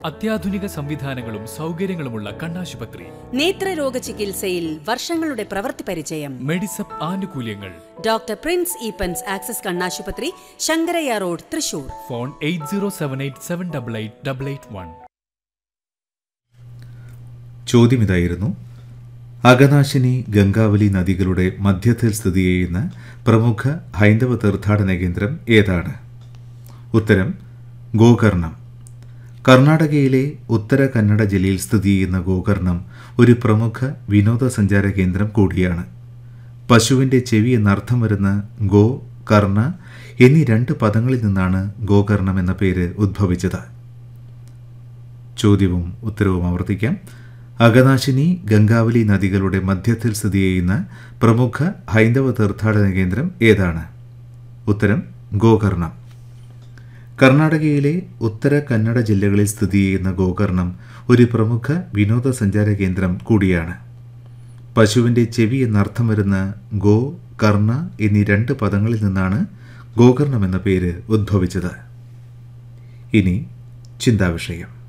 അത്യാധുനിക സംവിധാനങ്ങളും സൗകര്യങ്ങളുമുള്ള കണ്ണാശുപത്രി നേത്രരോഗ ചികിത്സയിൽ വർഷങ്ങളുടെ പ്രവൃത്തി പരിചയം മെഡിസപ്പ് ആനുകൂല്യങ്ങൾ ഡോക്ടർ പ്രിൻസ് ഈപ്പൻസ് ആക്സസ് കണ്ണാശുപത്രി Sankarayya road Thrissur phone eight zero seven eight seven double eight double eight one ചോദ്യം ഇതായിരുന്നു അകനാശിനി ഗംഗാവലി നദികളുടെ മധ്യത്തിൽ സ്ഥിതി ചെയ്യുന്ന പ്രമുഖ ഹൈന്ദവ തീർത്ഥാടന കേന്ദ്രം ഏതാണ് ഉത്തരം ഗോകർണം കർണാടകയിലെ ഉത്തര കന്നഡ ജില്ലയിൽ സ്ഥിതി ചെയ്യുന്ന ഗോകർണം ഒരു പ്രമുഖ വിനോദസഞ്ചാര കേന്ദ്രം കൂടിയാണ് പശുവിൻ്റെ ചെവി എന്നർത്ഥം വരുന്ന ഗോ കർണ എന്നീ രണ്ട് പദങ്ങളിൽ നിന്നാണ് ഗോകർണം എന്ന പേര് ഉദ്ഭവിച്ചത് ചോദ്യവും ഉത്തരവും ആവർത്തിക്കാം അകനാശിനി ഗംഗാവലി നദികളുടെ മധ്യത്തിൽ സ്ഥിതി ചെയ്യുന്ന പ്രമുഖ ഹൈന്ദവ തീർത്ഥാടന കേന്ദ്രം ഏതാണ് ഉത്തരം ഗോകർണം കർണാടകയിലെ ഉത്തര കന്നഡ ജില്ലകളിൽ സ്ഥിതി ചെയ്യുന്ന ഗോകർണം ഒരു പ്രമുഖ വിനോദസഞ്ചാര കേന്ദ്രം കൂടിയാണ് പശുവിൻ്റെ ചെവി എന്നർത്ഥം വരുന്ന ഗോ കർണ എന്നീ രണ്ട് പദങ്ങളിൽ നിന്നാണ് ഗോകർണം എന്ന പേര് ഉദ്ഭവിച്ചത് ഇനി ചിന്താവിഷയം